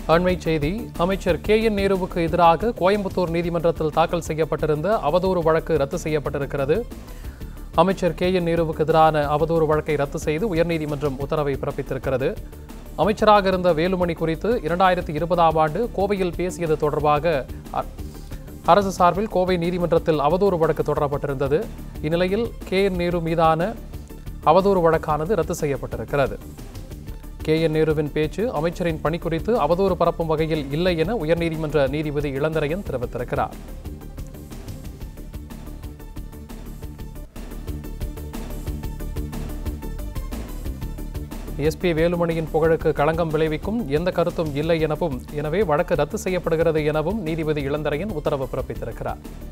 அண்மைச் செய்தி அமைச்சர் K N நேருவுக்கு எதிராக கோயம்புத்தூர் நீதிமன்றத்தில் தாக்கல் செய்யப்பட்டிருந்த அவதூறு வழக்கு ரத்து செய்யப்பட்டிருக்கிறது அமைச்சர் கே என் நேருவுக்கு எதிரான அவதூறு வழக்கை ரத்து செய்து உயர்நீதிமன்றம் உத்தரவை பிறப்பித்திருக்கிறது அமைச்சராக இருந்த வேலுமணி குறித்து இரண்டாயிரத்தி இருபதாம் ஆண்டு கோவையில் பேசியது தொடர்பாக அ- அரசு சார்பில் கோவை நீதிமன்றத்தில் அவதூறு வழக்கு தொடரப்பட்டிருந்தது இந்நிலையில் கே என் நேரு மீதான அவதூறு வழக்கானது ரத்து செய்யப்பட்டிருக்கிறது கே என் நேருவின் பேச்சு அமைச்சரின் பணி குறித்து அவதூறு பரப்பும் வகையில் இல்லை என உயர்நீதிமன்ற நீதிபதி இளந்தரையன் தெரிவித்திருக்கிறார் எஸ்பி வேலுமணியின் புகழுக்கு களங்கம் விளைவிக்கும் எந்த கருத்தும் இல்லை எனவும் எனவே வழக்கு ரத்து செய்யப்படுகிறது எனவும் நீதிபதி இளந்தரையன் உத்தரவு பிறப்பித்திருக்கிறார்